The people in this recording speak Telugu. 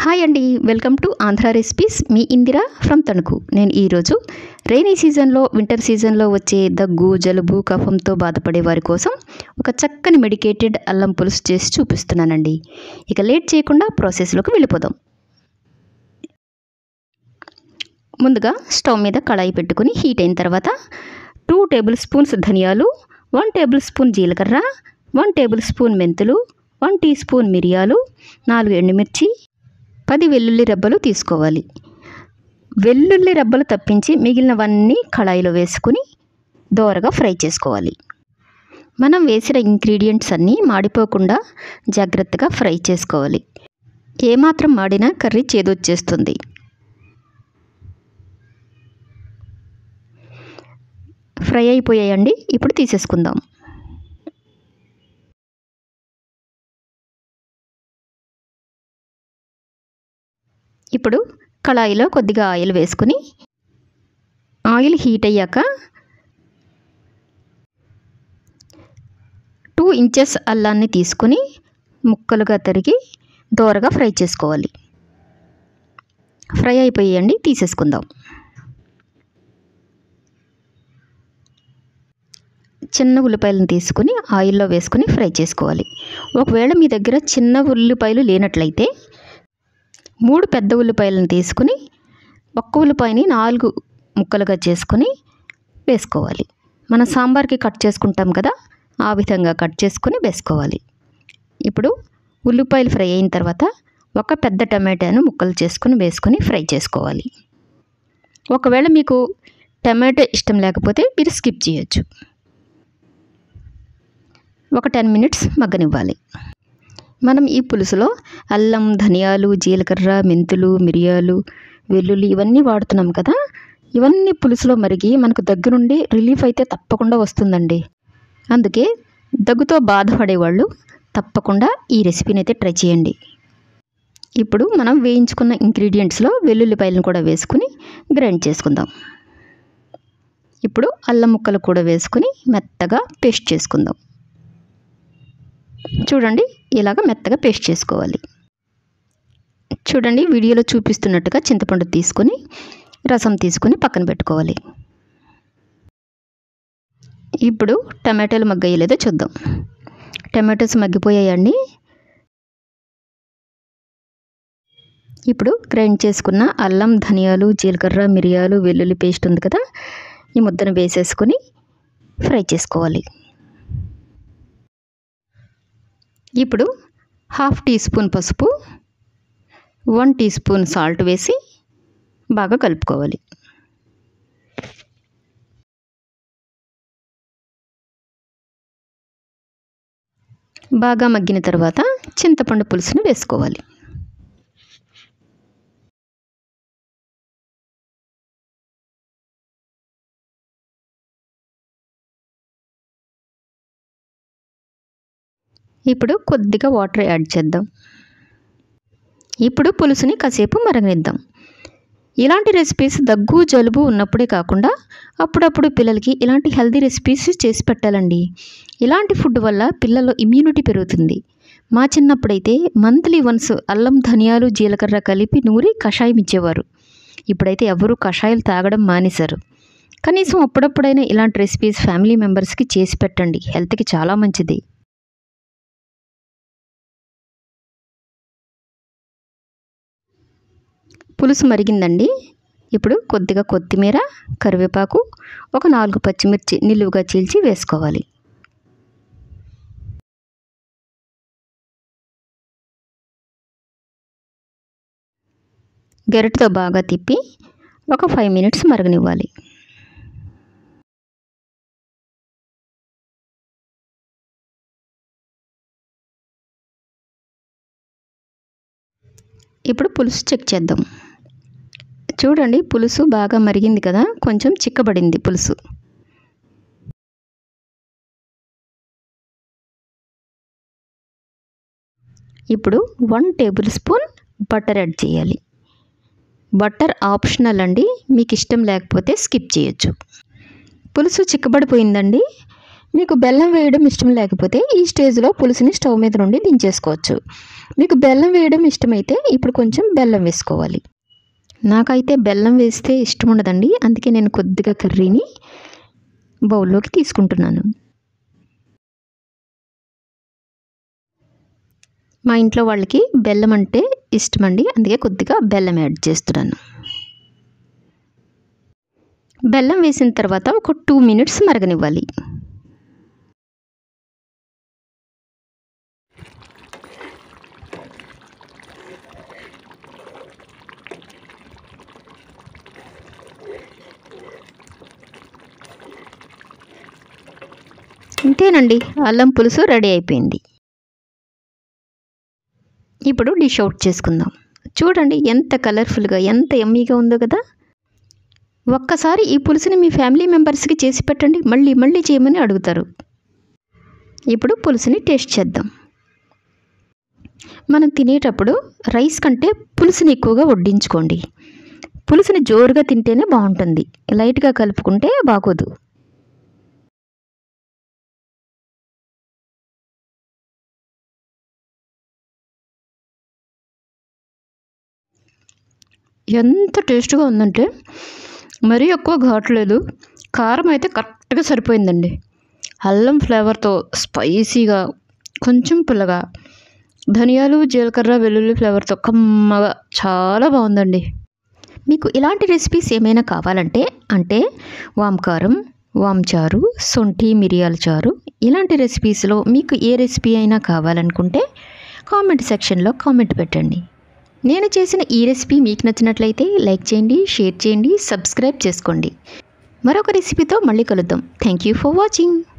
హాయ్ అండి వెల్కమ్ టు ఆంధ్ర రెసిపీస్ మీ ఇందిరా ఫ్రమ్ తణుకు నేను ఈరోజు రైనీ సీజన్లో వింటర్ సీజన్లో వచ్చే దగ్గు జలుబు కఫంతో బాధపడే వారి కోసం ఒక చక్కని మెడికేటెడ్ అల్లం పులుసు చేసి చూపిస్తున్నానండి ఇక లేట్ చేయకుండా ప్రాసెస్లోకి వెళ్ళిపోదాం ముందుగా స్టవ్ మీద కళాయి పెట్టుకుని హీట్ అయిన తర్వాత టూ టేబుల్ స్పూన్స్ ధనియాలు వన్ టేబుల్ స్పూన్ జీలకర్ర వన్ టేబుల్ స్పూన్ మెంతులు వన్ టీ స్పూన్ మిరియాలు నాలుగు ఎండుమిర్చి పది వెల్లుల్లి రెబ్బలు తీసుకోవాలి వెల్లుల్లి రెబ్బలు తప్పించి మిగిలినవన్నీ కళాయిలో వేసుకుని దోరగా ఫ్రై చేసుకోవాలి మనం వేసిన ఇంగ్రీడియంట్స్ అన్నీ మాడిపోకుండా జాగ్రత్తగా ఫ్రై చేసుకోవాలి ఏమాత్రం మాడినా కర్రీ చేదొచ్చేస్తుంది ఫ్రై అయిపోయాయండి ఇప్పుడు తీసేసుకుందాం ఇప్పుడు కళాయిలో కొద్దిగా ఆయిల్ వేసుకుని ఆయిల్ హీట్ అయ్యాక టూ ఇంచెస్ అల్లాన్ని తీసుకుని ముక్కలుగా తరిగి దోరగా ఫ్రై చేసుకోవాలి ఫ్రై అయిపోయాయండి తీసేసుకుందాం చిన్న ఉల్లిపాయలను తీసుకుని ఆయిల్లో వేసుకుని ఫ్రై చేసుకోవాలి ఒకవేళ మీ దగ్గర చిన్న ఉల్లిపాయలు లేనట్లయితే మూడు పెద్ద ఉల్లిపాయలను తీసుకుని ఒక్క ఉల్లిపాయని నాలుగు ముక్కలుగా చేసుకుని వేసుకోవాలి మనం సాంబార్కి కట్ చేసుకుంటాం కదా ఆ విధంగా కట్ చేసుకుని వేసుకోవాలి ఇప్పుడు ఉల్లిపాయలు ఫ్రై అయిన తర్వాత ఒక పెద్ద టమాటాను ముక్కలు చేసుకుని వేసుకొని ఫ్రై చేసుకోవాలి ఒకవేళ మీకు టమాటో ఇష్టం లేకపోతే మీరు స్కిప్ చేయొచ్చు ఒక టెన్ మినిట్స్ మగ్గనివ్వాలి మనం ఈ పులుసులో అల్లం ధనియాలు జీలకర్ర మెంతులు మిరియాలు వెల్లుల్లి ఇవన్నీ వాడుతున్నాం కదా ఇవన్నీ పులుసులో మరిగి మనకు దగ్గరుండి రిలీఫ్ అయితే తప్పకుండా వస్తుందండి అందుకే దగ్గుతో బాధపడేవాళ్ళు తప్పకుండా ఈ రెసిపీని అయితే ట్రై చేయండి ఇప్పుడు మనం వేయించుకున్న ఇంగ్రీడియంట్స్లో వెల్లుల్లిపాయలను కూడా వేసుకుని గ్రైండ్ చేసుకుందాం ఇప్పుడు అల్లం ముక్కలు కూడా వేసుకుని మెత్తగా పేస్ట్ చేసుకుందాం చూడండి ఇలాగ మెత్తగా పేస్ట్ చేసుకోవాలి చూడండి వీడియోలో చూపిస్తున్నట్టుగా చింతపండు తీసుకొని రసం తీసుకొని పక్కన పెట్టుకోవాలి ఇప్పుడు టమాటాలు మగ్గయ్యలేదో చూద్దాం టమాటోస్ మగ్గిపోయాయండి ఇప్పుడు గ్రైండ్ చేసుకున్న అల్లం ధనియాలు జీలకర్ర మిరియాలు వెల్లుల్లి పేస్ట్ ఉంది కదా ఈ ముద్దను వేసేసుకొని ఫ్రై చేసుకోవాలి ఇప్పుడు హాఫ్ టీ స్పూన్ పసుపు వన్ టీ స్పూన్ సాల్ట్ వేసి బాగా కలుపుకోవాలి బాగా మగ్గిన తర్వాత చింతపండు పులుసుని వేసుకోవాలి ఇప్పుడు కొద్దిగా వాటర్ యాడ్ చేద్దాం ఇప్పుడు పులుసుని కాసేపు మరగనిద్దాం ఇలాంటి రెసిపీస్ దగ్గు జలుబు ఉన్నప్పుడే కాకుండా అప్పుడప్పుడు పిల్లలకి ఇలాంటి హెల్తీ రెసిపీస్ చేసి పెట్టాలండి ఇలాంటి ఫుడ్ వల్ల పిల్లల్లో ఇమ్యూనిటీ పెరుగుతుంది మా చిన్నప్పుడైతే మంత్లీ వన్స్ అల్లం ధనియాలు జీలకర్ర కలిపి నూరి కషాయం ఇచ్చేవారు ఇప్పుడైతే ఎవరు కషాయాలు తాగడం మానేశారు కనీసం అప్పుడప్పుడైనా ఇలాంటి రెసిపీస్ ఫ్యామిలీ మెంబర్స్కి చేసి పెట్టండి హెల్త్కి చాలా మంచిది పులుసు మరిగిందండి ఇప్పుడు కొద్దిగా కొత్తిమీర కరివేపాకు ఒక నాలుగు పచ్చిమిర్చి నిలువుగా చీల్చి వేసుకోవాలి గరిటతో బాగా తిప్పి ఒక ఫైవ్ మినిట్స్ మరగనివ్వాలి ఇప్పుడు పులుసు చెక్ చేద్దాం చూడండి పులుసు బాగా మరిగింది కదా కొంచెం చిక్కబడింది పులుసు ఇప్పుడు one tablespoon butter add చేయాలి బటర్ ఆప్షనల్ అండి మీకు ఇష్టం లేకపోతే స్కిప్ చేయొచ్చు పులుసు చిక్కబడిపోయిందండి మీకు బెల్లం వేయడం ఇష్టం లేకపోతే ఈ స్టేజ్లో పులుసుని స్టవ్ మీద నుండి దించేసుకోవచ్చు మీకు బెల్లం వేయడం ఇష్టమైతే ఇప్పుడు కొంచెం బెల్లం వేసుకోవాలి నాకైతే బెల్లం వేస్తే ఇష్టం ఉండదండి అందుకే నేను కొద్దిగా కర్రీని బౌల్లోకి తీసుకుంటున్నాను మా ఇంట్లో వాళ్ళకి బెల్లం అంటే ఇష్టమండి అందుకే కొద్దిగా బెల్లం యాడ్ చేస్తున్నాను బెల్లం వేసిన తర్వాత ఒక టూ మినిట్స్ మరగనివ్వాలి ఇంతేనండి అల్లం పులుసు రెడీ అయిపోయింది ఇప్పుడు డిష్ అవుట్ చేసుకుందాం చూడండి ఎంత కలర్ఫుల్గా ఎంత ఎమ్మీగా ఉందో కదా ఒక్కసారి ఈ పులుసుని మీ ఫ్యామిలీ మెంబర్స్కి చేసి పెట్టండి మళ్ళీ మళ్ళీ చేయమని అడుగుతారు ఇప్పుడు పులుసుని టేస్ట్ చేద్దాం మనం తినేటప్పుడు రైస్ కంటే పులుసుని ఎక్కువగా వడ్డించుకోండి పులుసుని జోరుగా తింటేనే బాగుంటుంది లైట్గా కలుపుకుంటే బాగోదు ఎంత టేస్ట్గా ఉందంటే మరీ ఎక్కువ ఘాట్లేదు కారం అయితే కరెక్ట్గా సరిపోయిందండి అల్లం ఫ్లేవర్తో స్పైసీగా కొంచెం పుల్లగా ధనియాలు జీలకర్ర వెల్లుల్లి ఫ్లేవర్తో కమ్మగా చాలా బాగుందండి మీకు ఇలాంటి రెసిపీస్ ఏమైనా కావాలంటే అంటే వాంకారం వాంచారు సొంఠి మిరియాల చారు ఇలాంటి రెసిపీస్లో మీకు ఏ రెసిపీ అయినా కావాలనుకుంటే కామెంట్ సెక్షన్లో కామెంట్ పెట్టండి నేను చేసిన ఈ రెసిపీ మీకు నచ్చినట్లయితే లైక్ చేయండి షేర్ చేయండి సబ్స్క్రైబ్ చేసుకోండి మరొక రెసిపీతో మళ్ళీ కలుద్దాం థ్యాంక్ యూ ఫర్ వాచింగ్